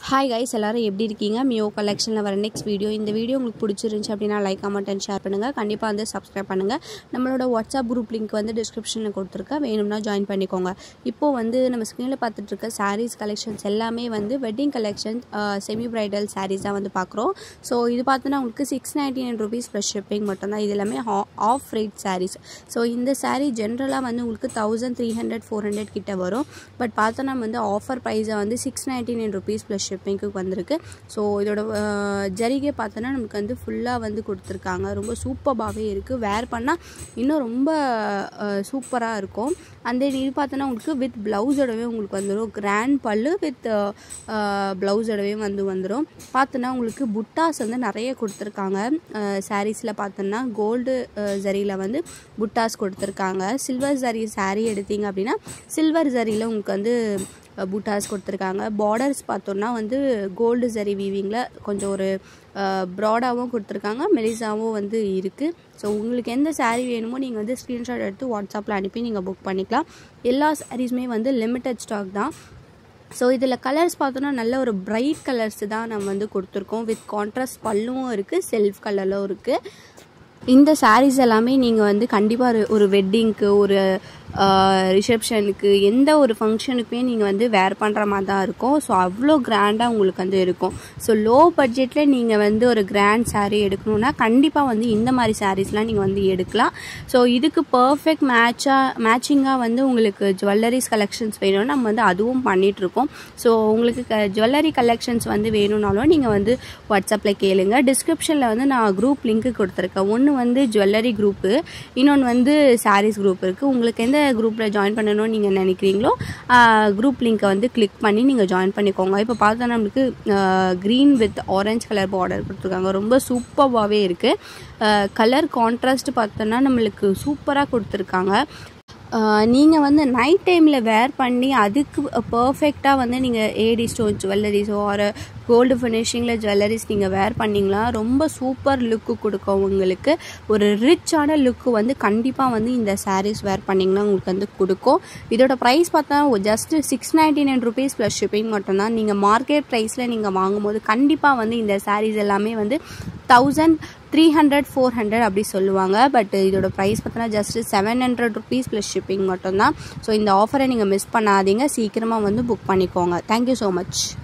hi guys எல்லாரும் எப்படி இருக்கீங்க மியோ கலெக்ஷனில் வர நெக்ஸ்ட் வீடியோ இந்த வீடியோ உங்களுக்கு பிடிச்சிருந்துச்சு அப்படின்னா லைக் கமெண்ட் அண்ட் ஷேர் பண்ணுங்கள் கண்டிப்பாக வந்து சப்ஸ்கிரைப் பண்ணுங்கள் நம்மளோட வாட்ஸ்அப் குரூப் லிங்க் வந்து டிஸ்கிரிப்ஷனில் கொடுத்துருக்கேன் வேணும்னா ஜாயின் பண்ணிக்கோங்க இப்போது வந்து நம்ம ஸ்க்ரீனில் பார்த்துட்டு இருக்க சாரீஸ் கலெக்ஷன்ஸ் எல்லாமே வந்து wedding collection semi bridal saris தான் வந்து பார்க்குறோம் ஸோ இது பார்த்தோன்னா உங்களுக்கு six ninety nine rupees plus shipping மட்டும்தான் இது எல்லாமே ஆஃப் ரேட் சாரீஸ் ஸோ இந்த சாரீ ஜென்ரலாக வந்து உங்களுக்கு thousand three hundred four hundred கிட்ட வரும் பட் பார்த்தோன்னா வந்து ஆஃபர் ப்ரைஸை வந்து six ninety nine rupees plus ஷிப்பிங்க்கு வந்திருக்கு ஸோ இதோட அஹ், ஜரிகை பார்த்தோன்னா நமக்கு வந்து ஃபுல்லாக வந்து கொடுத்துருக்காங்க ரொம்ப சூப்பராகவே இருக்குது வேர் பண்ணால் இன்னும் ரொம்ப சூப்பராக இருக்கும் அந்த இது பார்த்தோன்னா உங்களுக்கு வித் ப்ளவுஸோடவே உங்களுக்கு வந்துடும் கிராண்ட் பல்லு வித் ப்ளவுஸோடவே வந்து வந்துடும் பார்த்தோன்னா உங்களுக்கு புட்டாஸ் வந்து நிறைய கொடுத்துருக்காங்க சாரீஸில் பார்த்தோன்னா கோல்டு ஜரியில் வந்து புட்டாஸ் கொடுத்துருக்காங்க சில்வர் ஜரி saree எடுத்தீங்க அப்படின்னா சில்வர் ஜரியில் உங்களுக்கு வந்து பூட்டாஸ் கொடுத்துருக்காங்க பார்டர்ஸ் பார்த்தோன்னா வந்து கோல்டு ஜரி வீவிங்கில் கொஞ்சம் ஒரு ப்ராடாகவும் கொடுத்துருக்காங்க மெலிசாவும் வந்து இருக்குது ஸோ உங்களுக்கு எந்த saree வேணுமோ நீங்கள் வந்து ஸ்க்ரீன்ஷாட் எடுத்து வாட்ஸ்அப்பில் அனுப்பி நீங்கள் புக் பண்ணிக்கலாம் எல்லா சாரீஸுமே வந்து லிமிட்டட் ஸ்டாக் தான் ஸோ இதில் கலர்ஸ் பார்த்தோன்னா நல்ல ஒரு பிரைட் கலர்ஸ் தான் நம்ம வந்து கொடுத்துருக்கோம் வித் கான்ட்ராஸ்ட் பல்லும் இருக்குது செல்ஃப் கலரும் இருக்குது இந்த sarees எல்லாமே நீங்கள் வந்து கண்டிப்பாக ஒரு ஒரு வெட்டிங்க்கு ஒரு ரிசப்ஷனுக்கு எந்த ஒரு ஃபங்க்ஷனுக்குமே நீங்கள் வந்து வேர் பண்ணுற மாதிரி தான் இருக்கும் ஸோ அவ்வளோ கிராண்டாக உங்களுக்கு வந்து இருக்கும் ஸோ லோ பட்ஜெட்டில் நீங்கள் வந்து ஒரு கிராண்ட் saree எடுக்கணுன்னா கண்டிப்பாக வந்து இந்த மாதிரி சாரீஸ்லாம் நீங்கள் வந்து எடுக்கலாம் ஸோ இதுக்கு பர்ஃபெக்ட் மேட்சாக மேட்சிங்காக வந்து உங்களுக்கு ஜுவல்லரிஸ் கலெக்ஷன்ஸ் வேணும்னா நம்ம வந்து அதுவும் பண்ணிகிட்ருக்கோம் ஸோ உங்களுக்கு க ஜுவல்லரி கலெக்ஷன்ஸ் வந்து வேணும்னாலும் நீங்கள் வந்து வாட்ஸ்அப்பில் கேளுங்க டிஸ்கிரிப்ஷனில் வந்து நான் குரூப் லிங்க் கொடுத்துருக்கேன் ஒன்று வந்து ஜுவல்லரி குரூப்பு இன்னொன்று வந்து சாரீஸ் குரூப் இருக்குது உங்களுக்கு எந்த குரூப்பில் ஜாயின் பண்ணணும்னு நீங்கள் நினைக்கிறீங்களோ குரூப் லிங்க்கை வந்து கிளிக் பண்ணி நீங்கள் ஜாயின் பண்ணிக்கோங்க இப்போ பார்த்தா நம்மளுக்கு green with orange colour border கொடுத்துருக்காங்க ரொம்ப சூப்பராகவே இருக்குது கலர் கான்ட்ராஸ்ட் பார்த்தோன்னா நம்மளுக்கு சூப்பராக கொடுத்துருக்காங்க நீங்கள் வந்து நைட் டைமில் வேர் பண்ணி அதுக்கு பர்ஃபெக்டாக வந்து நீங்கள் ஏடி ஸ்டோன் ஜுவல்லரிஸோ ஒரு கோல்டு ஃபினிஷிங்கில் ஜுவல்லரிஸ் நீங்கள் வேர் பண்ணிங்களா ரொம்ப சூப்பர் லுக்கு கொடுக்கும் உங்களுக்கு ஒரு ரிச்சான லுக்கு வந்து கண்டிப்பாக வந்து இந்த சாரீஸ் வேர் பண்ணிங்கன்னா உங்களுக்கு வந்து கொடுக்கும் இதோட ப்ரைஸ் பார்த்தா just six ninety nine rupees plus shipping மட்டும்தான் நீங்கள் மார்க்கெட் ப்ரைஸில் நீங்கள் வாங்கும்போது கண்டிப்பாக வந்து இந்த சாரீஸ் எல்லாமே வந்து thousand three hundred four hundred அப்படி சொல்லுவாங்க பட் இதோட ப்ரைஸ் பார்த்தோன்னா just seven hundred rupees plus shipping மட்டும்தான் ஸோ இந்த ஆஃபரை நீங்கள் மிஸ் பண்ணாதீங்க சீக்கிரமாக வந்து புக் பண்ணிக்கோங்க தேங்க்யூ ஸோ மச்